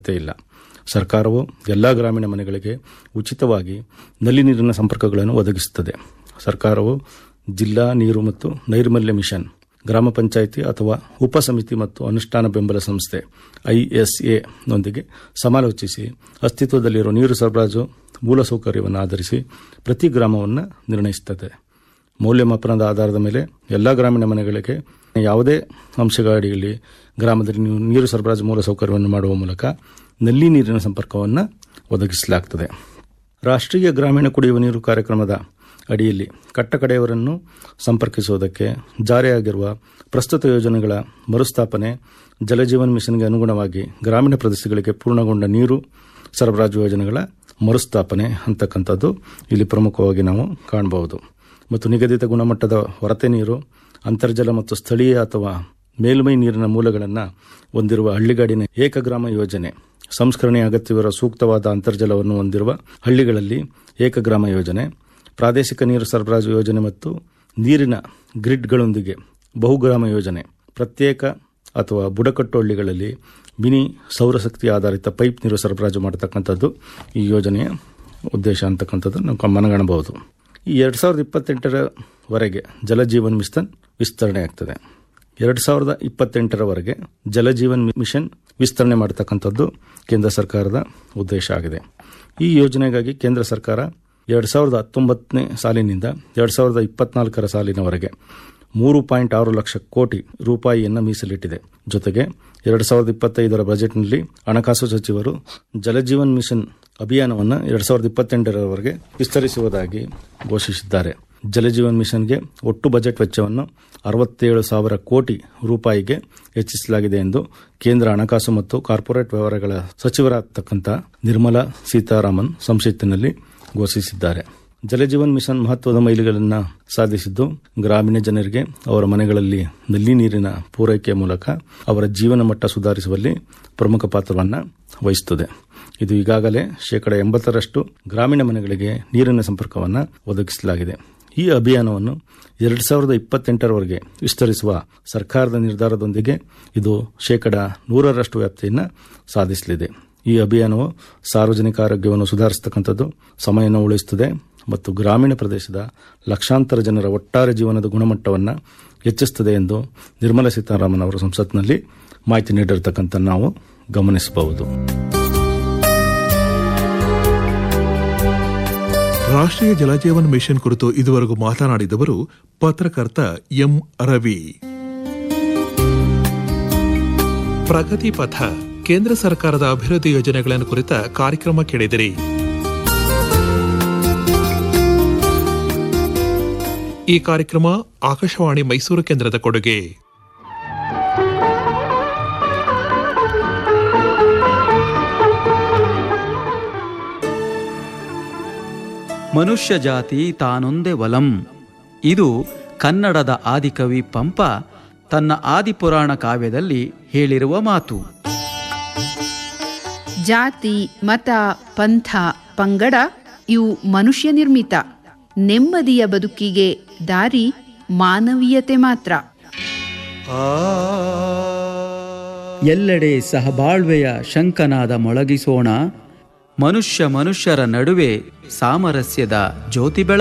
ಅವಶ್ಯಕತೆ ಇಲ್ಲ ಸರ್ಕಾರವು ಎಲ್ಲ ಗ್ರಾಮೀಣ ಮನೆಗಳಿಗೆ ಉಚಿತವಾಗಿ ನಲ್ಲಿ ನೀರಿನ ಸಂಪರ್ಕಗಳನ್ನು ಒದಗಿಸುತ್ತದೆ ಸರ್ಕಾರವು ಜಿಲ್ಲಾ ನೀರು ಮತ್ತು ನೈರ್ಮಲ್ಯ ಮಿಷನ್ ಗ್ರಾಮ ಪಂಚಾಯಿತಿ ಅಥವಾ ಉಪಸಮಿತಿ ಮತ್ತು ಅನುಷ್ಠಾನ ಬೆಂಬಲ ಸಂಸ್ಥೆ ಐಎಸ್ಎ ನೊಂದಿಗೆ ಸಮಾಲೋಚಿಸಿ ಅಸ್ತಿತ್ವದಲ್ಲಿರುವ ನೀರು ಸರಬರಾಜು ಮೂಲಸೌಕರ್ಯವನ್ನು ಆಧರಿಸಿ ಪ್ರತಿ ಗ್ರಾಮವನ್ನು ನಿರ್ಣಯಿಸುತ್ತದೆ ಮೌಲ್ಯಮಾಪನದ ಆಧಾರದ ಮೇಲೆ ಎಲ್ಲ ಗ್ರಾಮೀಣ ಮನೆಗಳಿಗೆ ಯಾವುದೇ ಅಂಶಗಳ ಅಡಿಯಲ್ಲಿ ಗ್ರಾಮದಲ್ಲಿ ನೀವು ನೀರು ಸರಬರಾಜು ಮೂಲಸೌಕರ್ಯವನ್ನು ಮಾಡುವ ಮೂಲಕ ನಲ್ಲಿ ನೀರಿನ ಸಂಪರ್ಕವನ್ನು ಒದಗಿಸಲಾಗುತ್ತದೆ ರಾಷ್ಟ್ರೀಯ ಗ್ರಾಮೀಣ ಕುಡಿಯುವ ನೀರು ಕಾರ್ಯಕ್ರಮದ ಅಡಿಯಲ್ಲಿ ಕಟ್ಟಕಡೆಯವರನ್ನು ಸಂಪರ್ಕಿಸುವುದಕ್ಕೆ ಜಾರಿಯಾಗಿರುವ ಪ್ರಸ್ತುತ ಯೋಜನೆಗಳ ಮರುಸ್ಥಾಪನೆ ಜಲಜೀವನ್ ಮಿಷನ್ಗೆ ಅನುಗುಣವಾಗಿ ಗ್ರಾಮೀಣ ಪ್ರದೇಶಗಳಿಗೆ ಪೂರ್ಣಗೊಂಡ ನೀರು ಸರಬರಾಜು ಯೋಜನೆಗಳ ಮರುಸ್ಥಾಪನೆ ಅಂತಕ್ಕಂಥದ್ದು ಇಲ್ಲಿ ಪ್ರಮುಖವಾಗಿ ನಾವು ಕಾಣಬಹುದು ಮತ್ತು ನಿಗದಿತ ಗುಣಮಟ್ಟದ ಹೊರತೆ ನೀರು ಅಂತರ್ಜಲ ಮತ್ತು ಸ್ಥಳೀಯ ಅಥವಾ ಮೇಲ್ಮೈ ನೀರಿನ ಮೂಲಗಳನ್ನು ಹೊಂದಿರುವ ಹಳ್ಳಿಗಾಡಿನ ಏಕಗ್ರಾಮ ಯೋಜನೆ ಸಂಸ್ಕರಣೆ ಅಗತ್ಯವಿರುವ ಸೂಕ್ತವಾದ ಅಂತರ್ಜಲವನ್ನು ಹೊಂದಿರುವ ಹಳ್ಳಿಗಳಲ್ಲಿ ಏಕಗ್ರಾಮ ಯೋಜನೆ ಪ್ರಾದೇಶಿಕ ನೀರು ಸರಬರಾಜು ಯೋಜನೆ ಮತ್ತು ನೀರಿನ ಗ್ರಿಡ್ಗಳೊಂದಿಗೆ ಬಹುಗ್ರಾಮ ಯೋಜನೆ ಪ್ರತ್ಯೇಕ ಅಥವಾ ಬುಡಕಟ್ಟು ಹಳ್ಳಿಗಳಲ್ಲಿ ಮಿನಿ ಸೌರಶಕ್ತಿ ಆಧಾರಿತ ಪೈಪ್ ನೀರು ಸರಬರಾಜು ಮಾಡತಕ್ಕಂಥದ್ದು ಈ ಯೋಜನೆಯ ಉದ್ದೇಶ ಅಂತಕ್ಕಂಥದ್ದು ನಾವು ಮನಗಾಣಬಹುದು ಈ ಎರಡು ಸಾವಿರದ ಇಪ್ಪತ್ತೆಂಟರವರೆಗೆ ಜಲಜೀವನ್ ಮಿಷನ್ ವಿಸ್ತರಣೆ ಆಗ್ತದೆ ಎರಡು ಸಾವಿರದ ಇಪ್ಪತ್ತೆಂಟರವರೆಗೆ ಜಲಜೀವನ್ ಮಿಷನ್ ವಿಸ್ತರಣೆ ಮಾಡತಕ್ಕಂಥದ್ದು ಕೇಂದ್ರ ಸರ್ಕಾರದ ಉದ್ದೇಶ ಆಗಿದೆ ಈ ಯೋಜನೆಗಾಗಿ ಕೇಂದ್ರ ಸರ್ಕಾರ ಎರಡು ಸಾವಿರದ ಹತ್ತೊಂಬತ್ತನೇ ಸಾಲಿನಿಂದ ಎರಡು ಸಾವಿರದ ಇಪ್ಪತ್ನಾಲ್ಕರ ಸಾಲಿನವರೆಗೆ ಮೂರು ಪಾಯಿಂಟ್ ಆರು ಲಕ್ಷ ಕೋಟಿ ರೂಪಾಯಿಯನ್ನು ಮೀಸಲಿಟ್ಟಿದೆ ಜೊತೆಗೆ ಎರಡು ಸಾವಿರದ ಇಪ್ಪತ್ತೈದರ ಬಜೆಟ್ನಲ್ಲಿ ಹಣಕಾಸು ಸಚಿವರು ಜಲಜೀವನ್ ಮಿಷನ್ ಅಭಿಯಾನವನ್ನು ಎರಡು ಸಾವಿರದ ಇಪ್ಪತ್ತೆಂಟರವರೆಗೆ ವಿಸ್ತರಿಸುವುದಾಗಿ ಘೋಷಿಸಿದ್ದಾರೆ ಜಲಜೀವನ್ ಮಿಷನ್ಗೆ ಒಟ್ಟು ಬಜೆಟ್ ವೆಚ್ಚವನ್ನು ಅರವತ್ತೇಳು ಸಾವಿರ ಕೋಟಿ ರೂಪಾಯಿಗೆ ಹೆಚ್ಚಿಸಲಾಗಿದೆ ಎಂದು ಕೇಂದ್ರ ಹಣಕಾಸು ಮತ್ತು ಕಾರ್ಪೊರೇಟ್ ವ್ಯವಹಾರಗಳ ಸಚಿವರಾಗತಕ್ಕಂಥ ನಿರ್ಮಲಾ ಸೀತಾರಾಮನ್ ಸಂಸತ್ತಿನಲ್ಲಿ ಘೋಷಿಸಿದ್ದಾರೆ ಜಲಜೀವನ್ ಮಿಷನ್ ಮಹತ್ವದ ಮೈಲಿಗಳನ್ನು ಸಾಧಿಸಿದ್ದು ಗ್ರಾಮೀಣ ಜನರಿಗೆ ಅವರ ಮನೆಗಳಲ್ಲಿ ನಲ್ಲಿ ನೀರಿನ ಪೂರೈಕೆಯ ಮೂಲಕ ಅವರ ಜೀವನ ಮಟ್ಟ ಸುಧಾರಿಸುವಲ್ಲಿ ಪ್ರಮುಖ ಪಾತ್ರವನ್ನು ವಹಿಸುತ್ತದೆ ಇದು ಈಗಾಗಲೇ ಶೇಕಡ ಎಂಬತ್ತರಷ್ಟು ಗ್ರಾಮೀಣ ಮನೆಗಳಿಗೆ ನೀರಿನ ಸಂಪರ್ಕವನ್ನು ಒದಗಿಸಲಾಗಿದೆ ಈ ಅಭಿಯಾನವನ್ನು ಎರಡು ಸಾವಿರದ ಇಪ್ಪತ್ತೆಂಟರವರೆಗೆ ವಿಸ್ತರಿಸುವ ಸರ್ಕಾರದ ನಿರ್ಧಾರದೊಂದಿಗೆ ಇದು ಶೇಕಡ ನೂರರಷ್ಟು ವ್ಯಾಪ್ತಿಯನ್ನು ಸಾಧಿಸಲಿದೆ ಈ ಅಭಿಯಾನವು ಸಾರ್ವಜನಿಕ ಆರೋಗ್ಯವನ್ನು ಸುಧಾರಿಸತಕ್ಕಂಥದ್ದು ಸಮಯವನ್ನು ಉಳಿಸುತ್ತದೆ ಮತ್ತು ಗ್ರಾಮೀಣ ಪ್ರದೇಶದ ಲಕ್ಷಾಂತರ ಜನರ ಒಟ್ಟಾರೆ ಜೀವನದ ಗುಣಮಟ್ಟವನ್ನು ಹೆಚ್ಚಿಸುತ್ತದೆ ಎಂದು ನಿರ್ಮಲಾ ಸೀತಾರಾಮನ್ ಅವರು ಸಂಸತ್ನಲ್ಲಿ ಮಾಹಿತಿ ನೀಡಿರತಕ್ಕಂಥ ನಾವು ಗಮನಿಸಬಹುದು ರಾಷ್ಟ್ರೀಯ ಜಲಜೀವನ್ ಮಿಷನ್ ಕುರಿತು ಇದುವರೆಗೂ ಮಾತನಾಡಿದವರು ಪತ್ರಕರ್ತ ಎಂ ರವಿ ಪ್ರಗತಿ ಪಥ ಕೇಂದ್ರ ಸರ್ಕಾರದ ಅಭಿವೃದ್ಧಿ ಯೋಜನೆಗಳನ್ನು ಕುರಿತ ಕಾರ್ಯಕ್ರಮ ಕೇಳಿದಿರಿ ಈ ಕಾರ್ಯಕ್ರಮ ಆಕಾಶವಾಣಿ ಮೈಸೂರು ಕೇಂದ್ರದ ಕೊಡುಗೆ ಮನುಷ್ಯ ಜಾತಿ ತಾನೊಂದೇ ವಲಂ ಇದು ಕನ್ನಡದ ಆದಿಕವಿ ಪಂಪ ತನ್ನ ಆದಿಪುರಾಣ ಕಾವ್ಯದಲ್ಲಿ ಹೇಳಿರುವ ಮಾತು ಜಾತಿ ಮತ ಪಂಥ ಪಂಗಡ ಇವು ಮನುಷ್ಯ ನಿರ್ಮಿತ ನೆಮ್ಮದಿಯ ಬದುಕಿಗೆ ದಾರಿ ಮಾನವೀಯತೆ ಮಾತ್ರ ಎಲ್ಲೆಡೆ ಸಹಬಾಳ್ವೆಯ ಶಂಕನಾದ ಮೊಳಗಿಸೋಣ ಮನುಷ್ಯ ಮನುಷ್ಯರ ನಡುವೆ ಸಾಮರಸ್ಯದ ಜ್ಯೋತಿ ಬೆಳ